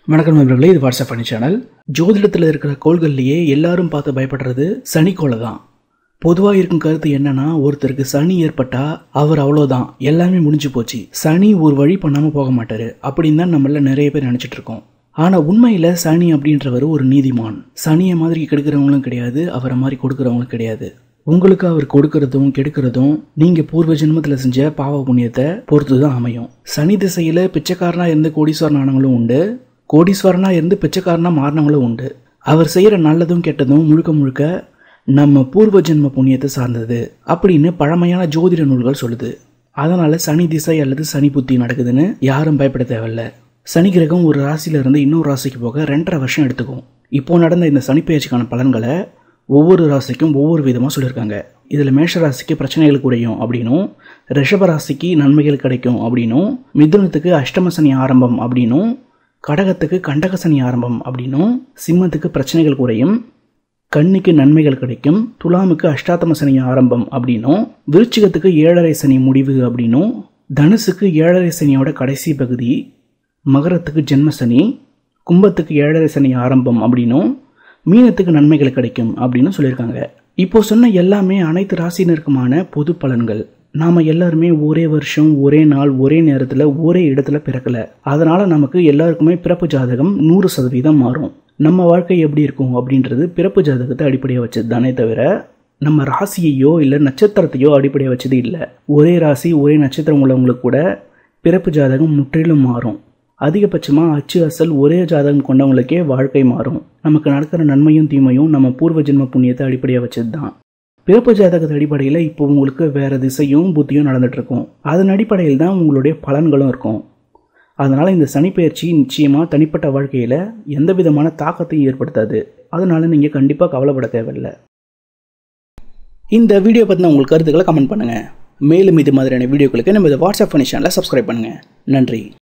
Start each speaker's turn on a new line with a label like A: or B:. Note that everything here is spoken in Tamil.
A: வணக்கம் நண்பர்களே இது வாட்ஸ்அப் பண்ணி சேனல் ஜோதிடத்தில் இருக்கிற கோள்கள்லேயே எல்லாரும் பார்த்து பயப்படுறது சனிக்கோளை தான் பொதுவாக இருக்கும் கருத்து என்னன்னா ஒருத்தருக்கு சனி ஏற்பட்டா அவர் அவ்வளோதான் எல்லாமே முடிஞ்சு போச்சு சனி ஒரு வழி பண்ணாமல் போக மாட்டாரு அப்படின்னு தான் நம்மள நிறைய பேர் நினச்சிட்டு இருக்கோம் ஆனால் உண்மையில் சனி அப்படின்றவர் ஒரு நீதிமான் சனியை மாதிரி கெடுக்கிறவங்களும் கிடையாது அவரை மாதிரி கொடுக்குறவங்களும் கிடையாது உங்களுக்கு அவர் கொடுக்கறதும் கெடுக்கிறதும் நீங்க பூர்வ ஜென்மத்தில் செஞ்ச பாவ புண்ணியத்தை பொறுத்து தான் அமையும் சனி திசையில பிச்சைக்காரனா இருந்து கோடீஸ்வரன் ஆனவங்களும் உண்டு கோடீஸ்வரனா இருந்து பிச்சைக்காரனா மாறினவங்களும் உண்டு அவர் செய்யற நல்லதும் கெட்டதும் முழுக்க முழுக்க நம்ம பூர்வ ஜென்ம புண்ணியத்தை சார்ந்தது அப்படின்னு பழமையான ஜோதிட நூல்கள் சொல்லுது அதனால சனி திசை அல்லது சனி புத்தி நடக்குதுன்னு யாரும் பயப்பட தேவையில்ல சனி கிரகம் ஒரு ராசியில இருந்து இன்னொரு ராசிக்கு போக ரெண்டரை வருஷம் எடுத்துக்கும் இப்போ நடந்த இந்த சனி பயிற்சிக்கான பலன்களை ஒவ்வொரு ராசிக்கும் ஒவ்வொரு விதமாக சொல்லியிருக்காங்க இதில் மேஷ ராசிக்கு பிரச்சனைகள் குறையும் அப்படின்னும் ரிஷப ராசிக்கு நன்மைகள் கிடைக்கும் அப்படின்னும் மிதுனத்துக்கு அஷ்டம சனி ஆரம்பம் அப்படின்னும் கடகத்துக்கு கண்டக சனி ஆரம்பம் அப்படின்னும் சிம்மத்துக்கு பிரச்சனைகள் குறையும் கன்னிக்கு நன்மைகள் கிடைக்கும் துலாமுக்கு அஷ்டாத்தம சனி ஆரம்பம் அப்படின்னும் விருச்சிகத்துக்கு ஏழரை சனி முடிவு அப்படின்னும் தனுசுக்கு ஏழரை சனியோட கடைசி பகுதி மகரத்துக்கு ஜென்ம சனி கும்பத்துக்கு ஏழரை சனி ஆரம்பம் அப்படின்னும் மீனத்துக்கு நன்மைகள் கிடைக்கும் அப்படின்னு சொல்லியிருக்காங்க இப்போ சொன்ன எல்லாமே அனைத்து ராசினருக்குமான பொது பலன்கள் நாம எல்லாருமே ஒரே வருஷம் ஒரே நாள் ஒரே நேரத்தில் ஒரே இடத்துல பிறக்கல அதனால நமக்கு எல்லாருக்குமே பிறப்பு ஜாதகம் நூறு சதவீதம் மாறும் நம்ம வாழ்க்கை எப்படி இருக்கும் அப்படின்றது பிறப்பு ஜாதகத்தை அடிப்படையாக வச்சது தானே தவிர நம்ம ராசியையோ இல்லை நட்சத்திரத்தையோ அடிப்படையாக வச்சது இல்லை ஒரே ராசி ஒரே நட்சத்திரம் உள்ளவங்களுக்கு கூட பிறப்பு ஜாதகம் முற்றிலும் மாறும் அதிகபட்சமாக அச்சு அசல் ஒரே ஜாதகம் கொண்டவங்களுக்கே வாழ்க்கை மாறும் நமக்கு நடக்கிற நன்மையும் தீமையும் நம்ம பூர்வ ஜென்ம புண்ணியத்தை அடிப்படையாக வச்சது தான் பிறப்பு ஜாதகத்து அடிப்படையில் இப்போ உங்களுக்கு வேற திசையும் புத்தியும் நடந்துட்டு இருக்கும் அதன் அடிப்படையில் தான் உங்களுடைய பலன்களும் இருக்கும் அதனால இந்த சனிப்பெயர்ச்சி நிச்சயமாக தனிப்பட்ட வாழ்க்கையில் எந்த விதமான தாக்கத்தையும் ஏற்படுத்தாது அதனால நீங்கள் கண்டிப்பாக கவலைப்பட தேவையில்லை இந்த வீடியோ பற்றின உங்களுக்கு கருத்துக்களை கமெண்ட் பண்ணுங்கள் மேலும் இது மாதிரியான வீடியோக்களுக்கு நம்ம இதை வாட்ஸ்அப் பண்ணி சேனலை சப்ஸ்கிரைப் பண்ணுங்கள் நன்றி